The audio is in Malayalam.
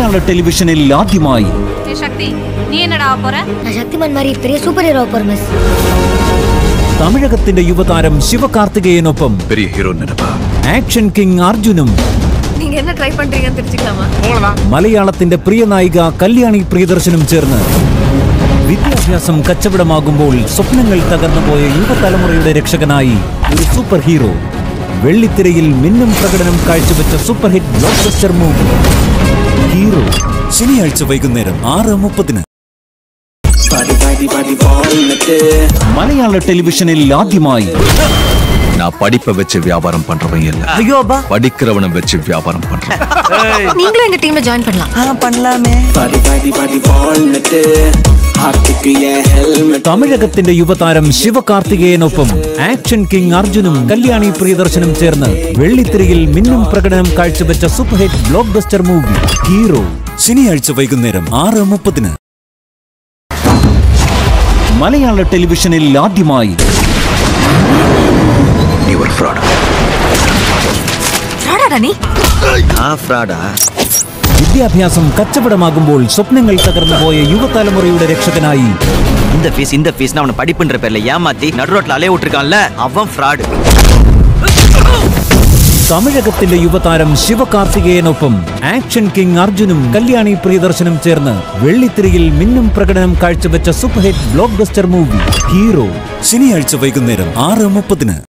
മലയാള ടെലിവിഷനിൽ ആദ്യമായി ஏ சக்தி நீ என்னடா ஆகப் போற நான் சக்திமான் மாதிரி பெரிய சூப்பர் ஹீரோ போறேன் மிஸ் തമിഴകത്തിന്റെ യുവതാരം ശിവകാർത്തികേയനൊപ്പം பெரிய ஹீரோ நினைப்பா ആക്ഷൻ കിങ് അർജുനും நீங்க என்ன ட்ரை பண்றீங்கன்னு தெரிஞ்சுக்கலாமா മലയാളത്തിന്റെ പ്രിയ നായിക കല്യാണി പ്രിയദർശനും ചേർന്ന് വിദ്യാഭ്യാസം കച്ചവടമാകുമ്പോൾ സ്വപ്നങ്ങൾ തകർന്നുപോയ യുവതലമുറയുടെ രക്ഷകനായി ഒരു സൂപ്പർ ഹീറോ വെള്ളിത്തിരയിൽ മിന്നും പ്രകടനം കാഴ്ചവെച്ച super hit blockbuster movie hero ശനിയാഴ്ച വൈകുന്നേരം ആറ് മുപ്പതിന് മലയാള ടെലിവിഷനിൽ ആദ്യമായി நான் படிப்பை வச்சு வியாபாரம் பண்றவன் இல்ல ஐயோ அப்பா படிக்கிறவனை வச்சு வியாபாரம் பண்றேன் நீங்களும் எங்க டீம்ல ஜாயின் பண்ணலாம் ஆ பண்ணலாமே തമിഴകത്തിന്റെ യുവതാരം ശിവകാർത്തികേയനൊപ്പം ആക്ഷൻ കിങ് അർജുനും കല്യാണി പ്രിയദർശനും ചേർന്ന് വെള്ളിത്തിരയിൽ മിന്നും പ്രകടനം കാഴ്ചവെച്ച super hit blockbuster movie hero ശനിയാഴ്ച വൈകുന്നേരം ആറ് മുപ്പതിന് മലയാള ടെലിവിഷനിൽ ആദ്യമായി நீ ஒரு ஃப்ராட் ஃப்ராடாடா நீ ஆ ஃப்ராடா വിദ്യാഭ്യാസം കച്ചവടമാകുമ്പോൾ സ്വപ്നങ്ങൾ തകർന്നുപോയ യുവതലമുറയുടെ രക്ഷകനായി இந்த ஃபீஸ் இந்த ஃபீஸ் அவனை படிப்புன்ற பேர்ல ஏமாத்தி நடு ரோட்ல அலைய விட்டுருக்கான்ல அவன் ஃப்ராடு തമിഴകത്തിന്റെ യുവതാരം ശിവകാർത്തികേയനൊപ്പം ആക്ഷൻ കിങ് അർജുനും കല്യാണി പ്രിയദർശനും ചേർന്ന് വെള്ളിത്തിരയിൽ മിന്നും പ്രകടനം കാഴ്ചവെച്ച super hit blockbuster movie hero ശനിയാഴ്ച വൈകുന്നേരം ആറ് മുപ്പതിന്